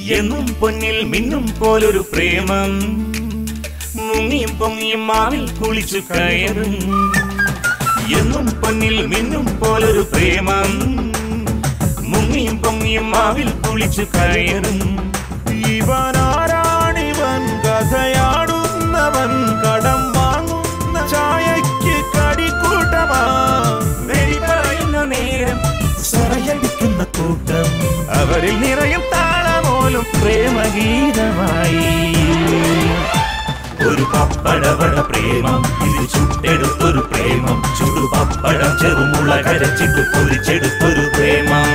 എന്നും പൊന്നിൽ മിന്നും പോലൊരു പ്രേമം മുങ്ങിയും പൊങ്ങിയും മാവിൽ കുളിച്ചു കയറും എന്നും പൊന്നിൽ മിന്നും പോലൊരു പ്രേമം മുങ്ങിയും പൊങ്ങിയും മാവിൽ കുളിച്ചു കയറും ഇവനാരാണിവൻ കഥയാടുന്നവൻ കടം വാങ്ങുന്ന ചായയ്ക്ക് കടിക്കൂട്ടമാ വെടി പറയുന്ന നേരം സറയടിക്കുന്ന കൂട്ടം അവരിൽ നിറയും താളമോലും പ്രേമഗീതമായി ഒരു പപ്പടവട പ്രേമം ഇത് ചുട്ടെടുത്തൊരു പ്രേമം ചുടു പപ്പടം ചെറുമുള കരച്ചിട്ട് പൊരിച്ചെടുത്തൊരു പ്രേമം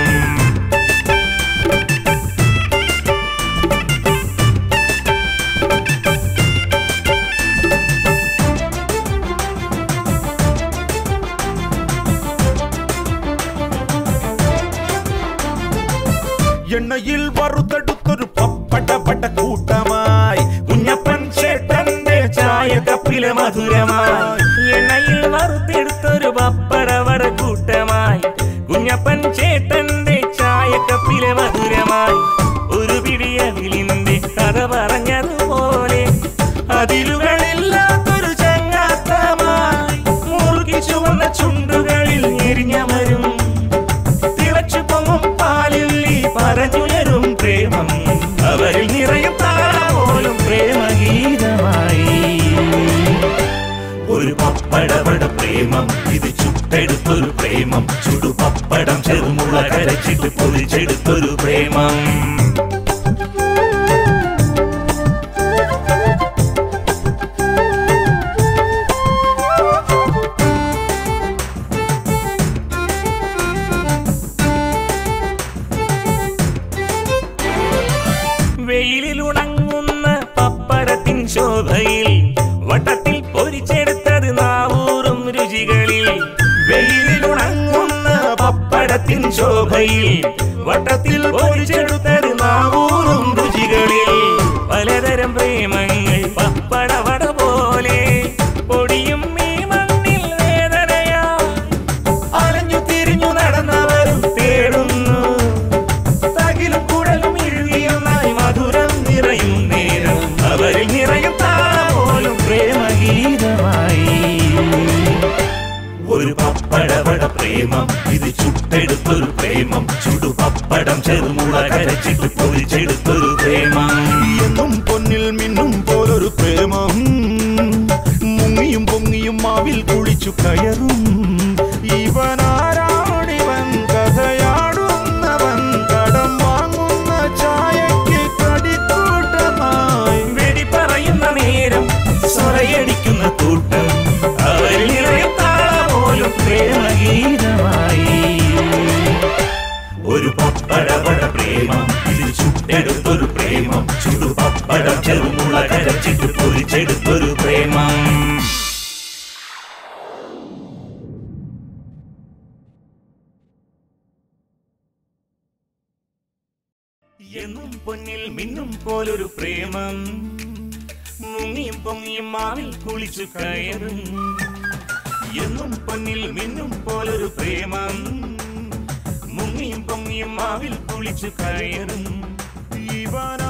എണ്ണയിൽ വറുത്തെടുത്തൊരു പപ്പട പട കൂട്ടമായി കുഞ്ഞപ്പൻ ചേട്ടന്റെ ചായ കപ്പിലെ മധുരമായി എണ്ണയിൽ വറുത്തെടുത്തൊരു പപ്പടവട കൂട്ടമായി കുഞ്ഞപ്പൻ ചേട്ടന്റെ ചായ കപ്പിലെ മധുരമായി ഒരു പിടിയതിലിന്റെ കഥ പറഞ്ഞതുപോലെ അതിലുകളില്ലാത്തൊരു ചങ്ങാത്തമായി മുറുകി ചുവന്ന ചുണ്ടുകളിൽ എരിഞ്ഞമരും തിളച്ചു പൊങ്ങും പാലിൽ ഈ പറഞ്ഞുയരും പ്രേമം അവരിൽ നിറയും താളപോലും പ്രേമഗീതമായി ഒരു പപ്പടപട പ്രേമം ഇത് ചുട്ടെടുത്തൊരു പ്രേമം ചുടു പപ്പടം ചെറുമുള കരച്ചിട്ട് പൊരിച്ചെടുത്തൊരു പ്രേമം വെയിലിലുണങ്ങുന്ന പപ്പടത്തിൻ ശോഭയിൽ വട്ടത്തിൽ പൊരിച്ചെടുത്തത് നാവൂറും രുചികളിൽ വെയിലിലുണങ്ങുന്ന പപ്പടത്തിൻ ശോഭയിൽ വട്ടത്തിൽ പൊരിച്ചെടുത്തത് നാവൂറും രുചികളിൽ പലതരം പ്രേമങ്ങൾ പപ്പടവട പോലെ പൊടിയും ഈ മണ്ണിൽ വേദനയാ അലഞ്ഞു തിരിഞ്ഞു നടന്നവരും തേടുന്നു തകിലും കുടലും ഇഴുകിയുമായി മധുരം നിറയും നേരം അവരിൽ നിറയും താളപോലും പ്രേമഗീതമായി ഒരു പപ്പടപട പ്രേമം ഇത് ചുട്ടെടുത്തൊരു പ്രേമം ചുടു പപ്പടം ചെറുമുള കരച്ചിട്ട് പൊരിച്ചെടുത്തൊരു പ്രേമം എന്നും പൊന്നിൽ മിന്നും പോലൊരു പ്രേമം മുങ്ങിയും പൊങ്ങിയും മാവിൽ കുളിച്ചു കയറും ഇവനാരാണിവൻ കഥയാടുന്നവൻ കടം വാങ്ങുന്ന ചായയ്ക്ക് കടിക്കൂട്ടമായി വെടി പറയുന്ന നേരം സ്വറയടിക്കുന്ന കൂട്ടം അവരിൽ നിറയും താളപോലും പ്രേമഗീതമായി ഒരു പപ്പടപട പ്രേമം ഇത് ചുട്ടെടുത്തൊരു പ്രേമം ചുടു പപ്പടം ചെറുമുള കരച്ചിട്ട് പൊരിച്ചെടുത്തൊരു പ്രേമം എന്നും പൊന്നിൽ മിന്നും പോലൊരു പ്രേമം മുങ്ങിയും പൊങ്ങിയും മാവിൽ കുളിച്ചു കയറും എന്നും പൊന്നിൽ മിന്നും പോലൊരു പ്രേമം മുങ്ങിയും പൊങ്ങിയും മാവിൽ കുളിച്ചു കയറും ഇവനാ